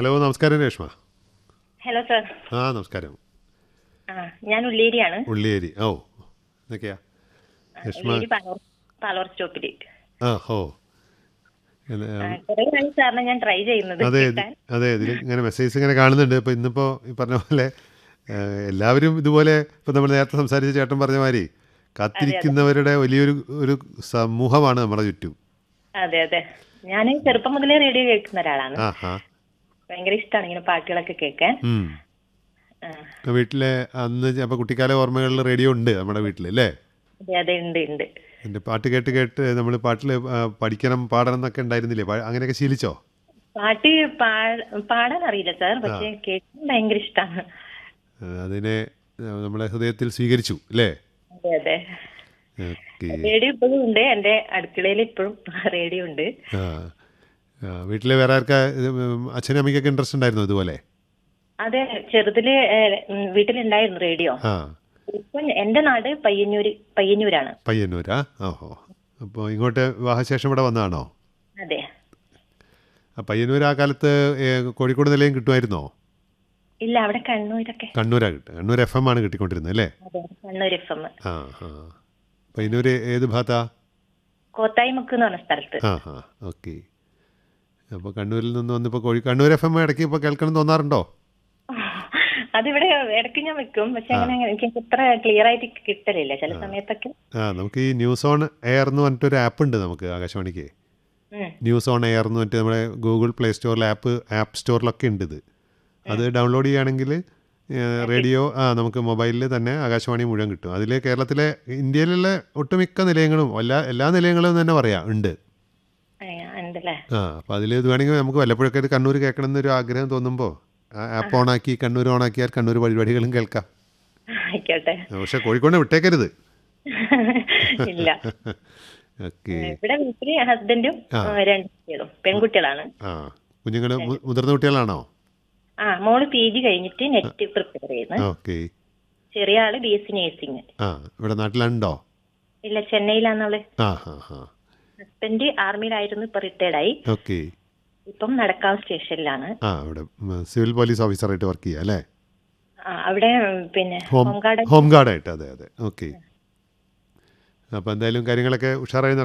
Hello നമസ്കാരം Reshma hello sir ആ നമസ്കാരം ആ ഞാൻ ഉള്ളേരിയാണ് ഉള്ളിയേരി ഓ എന്തൊക്കെയാ രേഷ്മ ഉള്ളേരി പാലോർ പാലോർ സ്റ്റോപ്പിൽ ആ ഹോ എന്ന്, കുറെ നാൾ സാറിനെ ഞാൻ ട്രൈ ചെയ്യുന്നത് അതെ കിട്ടാൻ. അതെ ഇതിൽ ഇങ്ങനെ മെസ്സേജ് ഇങ്ങനെ കാണുന്നുണ്ട് ഇപ്പോൾ ഇന്നിപ്പോൾ ഈ പറഞ്ഞ പോലെ ആ, എല്ലാവരും ഇതുപോലെ ഇപ്പോൾ നമ്മൾ നേരത്തെ സംസാരിച്ച ചേട്ടൻ പറഞ്ഞ മാതിരി കാത്തിരിക്കുന്നവരുടെ വലിയൊരു ഒരു സമൂഹമാണ് നമ്മുടെ ചുറ്റും അതെ അതെ ഞാൻ ചെറുപ്പം മുതലേ റേഡിയോ കേൾക്കുന്ന ഒരാളാണ് ആ ഹാ ഭയങ്കര ഇഷ്ടമാണ് ഇങ്ങനെ പാട്ടുകളൊക്കെ കേൾക്കാൻ ഉം. ആ, വീട്ടിലെ അന്ന് അപ്പോൾ കുട്ടിക്കാല ഓർമ്മകളിൽ റേഡിയോ ഉണ്ട് നമ്മുടെ വീട്ടിൽ അല്ലേ അതെ അതെ ഉണ്ട് ഉണ്ട് എൻ്റെ പാട്ട് കേട്ട് കേട്ട് നമ്മൾ പാട്ടിൽ പഠിക്കണം പാടണം എന്നൊക്കെ ഉണ്ടായിരുന്നില്ലേ പാ- അങ്ങനെയൊക്കെ ശീലിച്ചോ പാട്ട് പാ- പാടാൻ അറിയില്ല സാർ പക്ഷെ കേൾക്കാൻ ഭയങ്കര ഇഷ്ടമാണ് ആ, അതിനെ ആ, നമ്മുടെ ഹൃദയത്തിൽ സ്വീകരിച്ചു അല്ലേ അതെ അതെ ഓക്കെ റേഡിയോ ഇപ്പോഴും ഉണ്ട് എന്റെ അടുക്കളയിൽ ഇപ്പോഴും റേഡിയോ ഉണ്ട് ആ ആ, വീട്ടിലെ വേറെ ആർക്കാ ഇത്, ഉം, അച്ഛനും അമ്മയ്ക്കൊക്കെ ഇൻട്രസ്റ്റ് ഉണ്ടായിരുന്നു ഇതുപോലെ അതെ ചെറുതില് ഏ, ഉം, വീട്ടിലുണ്ടായിരുന്നു റേഡിയോ ആ ഇപ്പൊ എന്റെ നാട് പയ്യന്നൂര് പയ്യന്നൂരാണ് പയ്യന്നൂരാ ഓഹോ അപ്പോൾ ഇങ്ങോട്ട് വിവാഹശേഷം ഇവിടെ വന്നതാണോ അതെ ആ പയ്യന്നൂർ ആ കാലത്ത് ഏ, കോഴിക്കോട് നിലയം കിട്ടുമായിരുന്നോ ഇല്ല അവിടെ കണ്ണൂരൊക്കെ കണ്ണൂരാ കിട്ടുക കണ്ണൂർ എഫ് എം ആണ് കിട്ടിക്കൊണ്ടിരുന്നത് അല്ലേ അതെ കണ്ണൂർ എഫ് എം ആ ആ പയ്യന്നൂർ ഏത് ഭാഗത്താ കോത്തായിമുക്ക് എന്ന് പറഞ്ഞ സ്ഥലത്ത് ആ ആ ഓക്കെ അപ്പോൾ കണ്ണൂരിൽ നിന്ന് വന്നിപ്പോൾ കോഴി കണ്ണൂർ എഫ് എം ഇടയ്ക്ക് ഇപ്പോൾ കേൾക്കണം തോന്നാറുണ്ടോ അതിവിടെ ഇടയ്ക്ക് ഞാൻ വെക്കും പക്ഷെ അങ്ങനെ എനിക്ക് അത്ര ക്ലിയർ ആയിട്ട് കിട്ടലില്ല ചില സമയത്തൊക്കെ ആ നമുക്ക് ഈ ന്യൂസ് ഓൺ എയർ എന്ന് പറഞ്ഞിട്ടൊരു ആപ്പ് ഉണ്ട് നമുക്ക് ആകാശവാണിക്ക് ഉം. ന്യൂസ് ഓൺ എയർ എന്ന് പറഞ്ഞിട്ട് നമ്മുടെ ഗൂഗിൾ പ്ലേ സ്റ്റോറിൽ ആപ്പ് ആപ്പ് സ്റ്റോറിലൊക്കെ ഉണ്ട് ഇത് അത് ഡൗൺലോഡ് ചെയ്യുകയാണെങ്കിൽ റേഡിയോ ആ നമുക്ക് മൊബൈലിൽ തന്നെ ആകാശവാണി മുഴുവൻ കിട്ടും അതിൽ കേരളത്തിലെ ഇന്ത്യയിലുള്ള ഒട്ടുമിക്ക നിലയങ്ങളും എല്ലാ എല്ലാ നിലയങ്ങളും തന്നെ പറയാം ഉണ്ട് ആ, ഉണ്ടല്ലേ ആ അപ്പോൾ അതിൽ ഇത് വേണമെങ്കിൽ നമുക്ക് വല്ലപ്പോഴൊക്കെ ഇത് കണ്ണൂർ കേൾക്കണം എന്നൊരു ആഗ്രഹം തോന്നുമ്പോൾ ആ ആപ്പ് ഓണാക്കി കണ്ണൂർ ഓണാക്കിയാൽ കണ്ണൂർ പരിപാടികളും കേൾക്കാം ആയിക്കോട്ടെ പക്ഷെ കോഴിക്കോട് വിട്ടേക്കരുത് ഇല്ല ഓക്കെ ഇവിടെ വീട്ടില് ഹസ്ബൻഡും ആ. ആ, രണ്ട് കുട്ടികളും പെൺകുട്ടികളാണ് ആ കുഞ്ഞുങ്ങൾ മുതിർന്ന കുട്ടികളാണോ ആ മോള് പി ജി കഴിഞ്ഞിട്ട് നെറ്റ് പ്രിപ്പയർ ചെയ്യുന്നു ഓക്കെ ചെറിയ ആള് ബി എസ് സി നേഴ്സിംഗ് ആ ഇവിടെ നാട്ടിലുണ്ടോ ഇല്ല ചെന്നൈയിലാന്നവള് ആ ഹാ ഹാ ഹസ്ബൻഡ് ആർമിയിലായിരുന്നു ഇപ്പൊ റിട്ടയർഡ് ആയി ഓക്കെ ഇപ്പം നടക്കാവ് സ്റ്റേഷനിലാണ് ആ ഇവിടെ ഉം, സിവിൽ പോലീസ് ഓഫീസറായിട്ട് വർക്ക് ചെയ്യുക അല്ലേ ആ, അവിടെ ഉം, പിന്നെ ഹോം ഹോം ഗാർഡ് ഹോം ഗാർഡായിട്ട് അതെ അതെ ഓക്കെ അപ്പോൾ എന്തായാലും കാര്യങ്ങളൊക്കെ ഉഷാറായി